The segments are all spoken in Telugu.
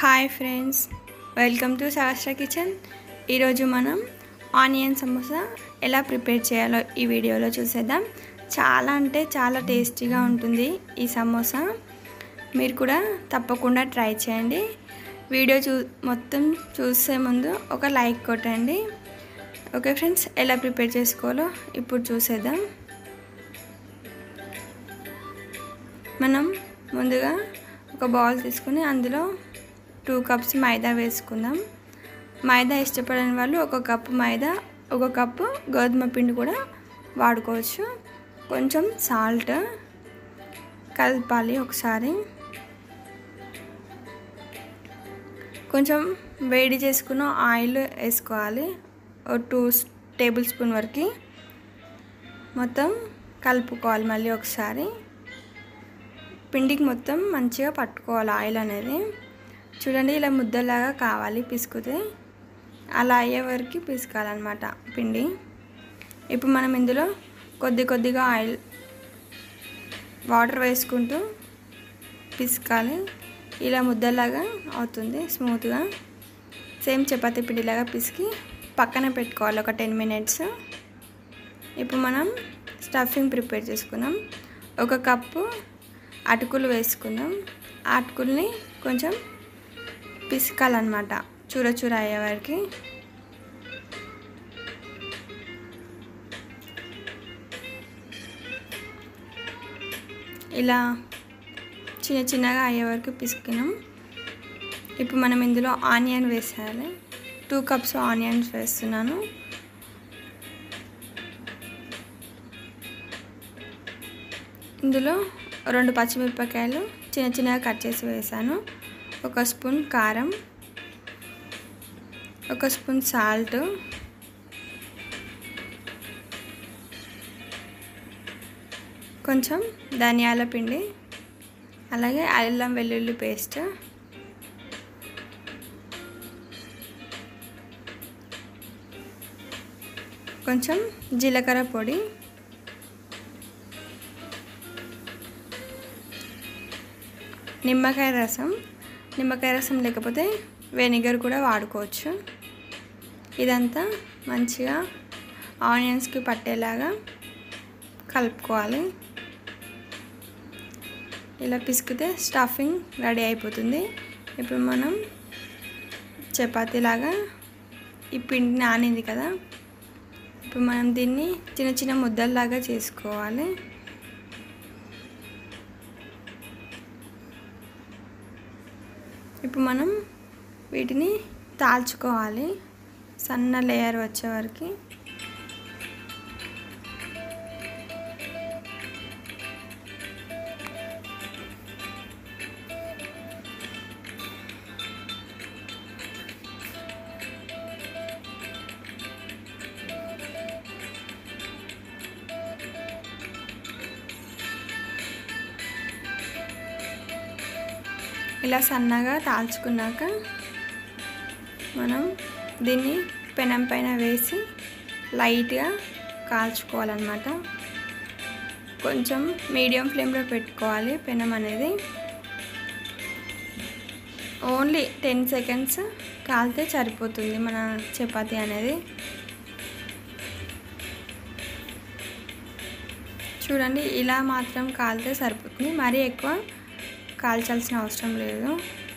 hi friends welcome to Sahasra kitchen ఈరోజు మనం ఆనియన్ సమోసా ఎలా ప్రిపేర్ చేయాలో ఈ వీడియోలో చూసేద్దాం చాలా అంటే చాలా టేస్టీగా ఉంటుంది ఈ సమోసా మీరు కూడా తప్పకుండా ట్రై చేయండి వీడియో చూ మొత్తం చూసే ముందు ఒక లైక్ కొట్టండి ఓకే ఫ్రెండ్స్ ఎలా ప్రిపేర్ చేసుకోవాలో ఇప్పుడు చూసేద్దాం మనం ముందుగా ఒక బౌల్ తీసుకుని అందులో టూ కప్స్ మైదా వేసుకుందాం మైదా ఇష్టపడని వాళ్ళు ఒక కప్పు మైదా ఒక కప్పు గోధుమ పిండి కూడా వాడుకోవచ్చు కొంచెం సాల్ట్ కలపాలి ఒకసారి కొంచెం వేడి చేసుకున్న ఆయిల్ వేసుకోవాలి ఒక టూ టేబుల్ స్పూన్ వరకు మొత్తం కలుపుకోవాలి మళ్ళీ ఒకసారి పిండికి మొత్తం మంచిగా పట్టుకోవాలి ఆయిల్ అనేది చూడండి ఇలా ముద్దలాగా కావాలి పిసుకుతే అలా అయ్యే వరకు పిసుకాలన్నమాట పిండి ఇప్పుడు మనం ఇందులో కొద్ది కొద్దిగా ఆయిల్ వాటర్ వేసుకుంటూ పిసుకాలి ఇలా ముద్దలాగా అవుతుంది స్మూత్గా సేమ్ చపాతీ పిండిలాగా పిసికి పక్కన పెట్టుకోవాలి ఒక టెన్ మినిట్స్ ఇప్పుడు మనం స్టఫింగ్ ప్రిపేర్ చేసుకుందాం ఒక కప్పు అటుకులు వేసుకుందాం ఆ అటుకుల్ని కొంచెం పిసకాలన్నమాట చూర చూర అయ్యే వరకు ఇలా చిన్న చిన్నగా అయ్యే వరకు పిసికినాం ఇప్పుడు మనం ఇందులో ఆనియన్ వేసేయాలి టూ కప్స్ ఆనియన్స్ వేస్తున్నాను ఇందులో రెండు పచ్చిమిరపకాయలు చిన్న చిన్నగా కట్ చేసి వేసాను ఒక స్పూన్ కారం ఒక స్పూన్ సాల్ట్ కొంచెం ధనియాల పిండి అలాగే అల్లం వెల్లుల్లి పేస్ట్ కొంచెం జీలకర్ర పొడి నిమ్మకాయ రసం నిమ్మకాయ రసం లేకపోతే వెనిగర్ కూడా వాడుకోవచ్చు ఇదంతా మంచిగా ఆనియన్స్కి పట్టేలాగా కలుపుకోవాలి ఇలా పిసికితే స్టఫింగ్ రెడీ అయిపోతుంది ఇప్పుడు మనం చపాతీలాగా ఈ పిండి నానింది కదా ఇప్పుడు మనం దీన్ని చిన్న చిన్న ముద్దల్లాగా చేసుకోవాలి ఇప్పుడు మనం వీటిని తాల్చుకోవాలి సన్న లేయర్ వచ్చే వరకు ఇలా సన్నగా తాల్చుకున్నాక మనం దీన్ని పెనం పైన వేసి లైట్గా కాల్చుకోవాలన్నమాట కొంచెం మీడియం ఫ్లేమ్లో పెట్టుకోవాలి పెనం అనేది ఓన్లీ టెన్ సెకండ్స్ కాలితే సరిపోతుంది మన చపాతీ అనేది చూడండి ఇలా మాత్రం కాలితే సరిపోతుంది మరీ ఎక్కువ కాల్చాల్సిన అవసరం లేదు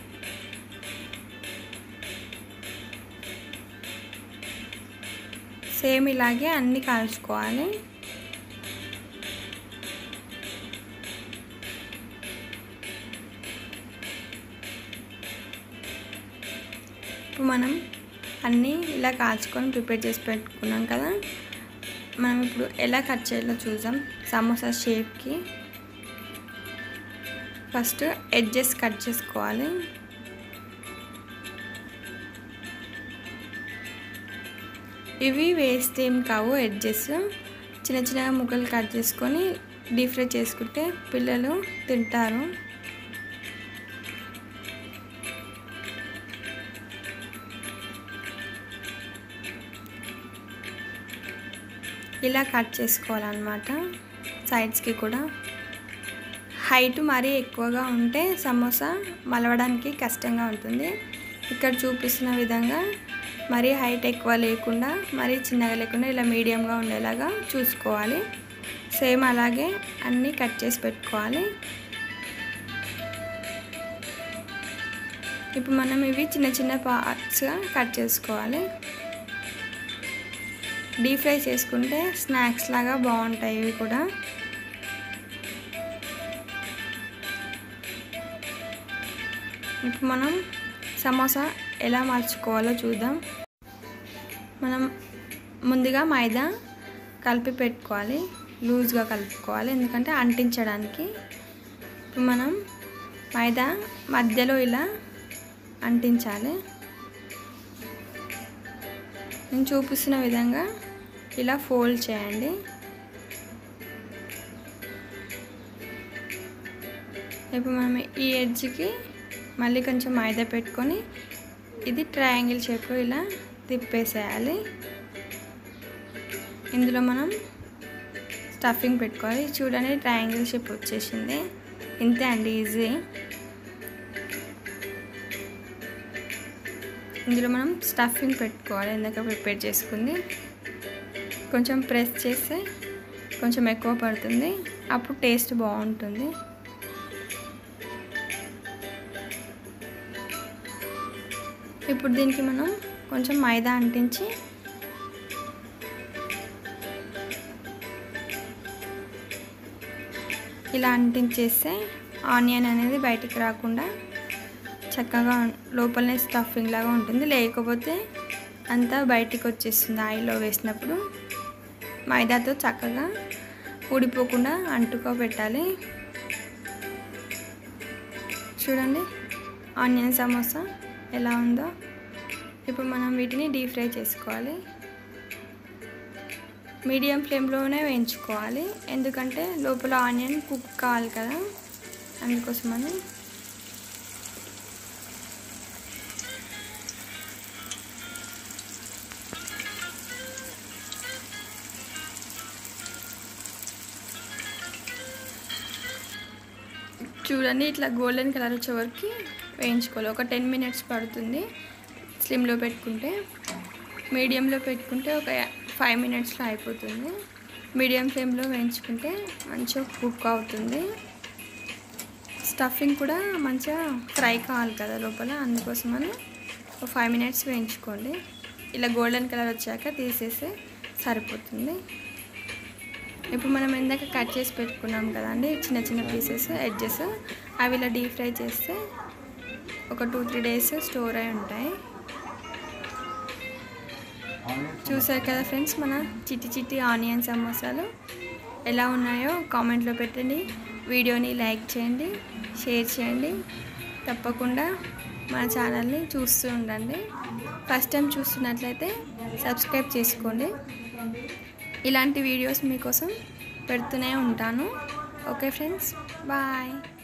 సేమ్ ఇలాగే అన్నీ కాల్చుకోవాలి ఇప్పుడు మనం అన్నీ ఇలా కాల్చుకొని ప్రిపేర్ చేసి పెట్టుకున్నాం కదా మనం ఇప్పుడు ఎలా కట్ చేయాలో చూద్దాం సమోసా షేప్కి ఫస్ట్ ఎడ్జెస్ కట్ చేసుకోవాలి ఇవి వేస్ట్ ఏం కావు ఎడ్జెస్ చిన్న చిన్నగా ముక్కలు కట్ చేసుకొని డీప్ ఫ్రై చేసుకుంటే పిల్లలు తింటారు ఇలా కట్ చేసుకోవాలన్నమాట సైడ్స్కి కూడా హైట్ మరీ ఎక్కువగా ఉంటే సమోసా మలవడానికి కష్టంగా ఉంటుంది ఇక్కడ చూపిస్తున్న విధంగా మరీ హైట్ ఎక్కువ లేకుండా మరీ చిన్నగా లేకుండా ఇలా మీడియంగా ఉండేలాగా చూసుకోవాలి సేమ్ అలాగే అన్నీ కట్ చేసి పెట్టుకోవాలి ఇప్పుడు మనం ఇవి చిన్న చిన్న పార్ట్స్గా కట్ చేసుకోవాలి డీప్ ఫ్రై చేసుకుంటే స్నాక్స్ లాగా బాగుంటాయి ఇవి కూడా ఇప్పుడు మనం సమోసా ఎలా మర్చుకోవాలో చూద్దాం మనం ముందుగా మైదా కలిపి పెట్టుకోవాలి లూజ్గా కలుపుకోవాలి ఎందుకంటే అంటించడానికి ఇప్పుడు మనం మైదా మధ్యలో ఇలా అంటించాలి నేను చూపిస్తున్న విధంగా ఇలా ఫోల్డ్ చేయండి ఇప్పుడు మనం ఈ ఎడ్జ్కి మళ్ళీ కొంచెం మైదా పెట్టుకొని ఇది ట్రయాంగిల్ షేప్లో ఇలా తిప్పేసేయాలి ఇందులో మనం స్టఫింగ్ పెట్టుకోవాలి చూడండి ట్రయాంగిల్ షేప్ వచ్చేసింది ఇంతే అండి ఈజీ ఇందులో మనం స్టఫింగ్ పెట్టుకోవాలి ఇందాక ప్రిపేర్ చేసుకుంది కొంచెం ప్రెస్ చేస్తే కొంచెం ఎక్కువ పడుతుంది అప్పుడు టేస్ట్ బాగుంటుంది ఇప్పుడు దీనికి మనం కొంచెం మైదా అంటించి ఇలా అంటించేస్తే ఆనియన్ అనేది బయటికి రాకుండా చక్కగా లోపలనే స్టఫింగ్ లాగా ఉంటుంది లేకపోతే అంతా బయటికి వచ్చేస్తుంది ఆయిల్లో వేసినప్పుడు మైదాతో చక్కగా ఊడిపోకుండా అంటుకో పెట్టాలి చూడండి ఆనియన్ సమోసా ఎలా ఉందో ఇప్పుడు మనం వీటిని డీప్ ఫ్రై చేసుకోవాలి మీడియం ఫ్లేమ్లోనే వేయించుకోవాలి ఎందుకంటే లోపల ఆనియన్ కుక్ కావాలి కదా అందుకోసమని చూడండి ఇట్లా గోల్డెన్ కలర్ వచ్చే వరకు వేయించుకోవాలి ఒక టెన్ మినిట్స్ పడుతుంది స్లిమ్లో పెట్టుకుంటే మీడియంలో పెట్టుకుంటే ఒక ఫైవ్ మినిట్స్లో అయిపోతుంది మీడియం ఫ్లేమ్లో వేయించుకుంటే మంచిగా కుక్ అవుతుంది స్టఫింగ్ కూడా మంచిగా ఫ్రై కావాలి కదా లోపల అందుకోసమని ఒక ఫైవ్ మినిట్స్ వేయించుకోండి ఇలా గోల్డెన్ కలర్ వచ్చాక తీసేస్తే సరిపోతుంది ఇప్పుడు మనం ఇందాక కట్ చేసి పెట్టుకున్నాం కదండి చిన్న చిన్న పీసెస్ ఎడ్జెస్ అవి ఇలా డీప్ ఫ్రై చేస్తే ఒక టూ త్రీ డేస్ స్టోర్ అయి ఉంటాయి చూసారు కదా ఫ్రెండ్స్ మన చిట్టి చిట్టి ఆనియన్ సమోసాలు ఎలా ఉన్నాయో కామెంట్లో పెట్టండి వీడియోని లైక్ చేయండి షేర్ చేయండి తప్పకుండా మన ఛానల్ని చూస్తూ ఉండండి ఫస్ట్ టైం చూస్తున్నట్లయితే సబ్స్క్రైబ్ చేసుకోండి ఇలాంటి వీడియోస్ మీకోసం పెడుతూనే ఉంటాను ఓకే ఫ్రెండ్స్ బాయ్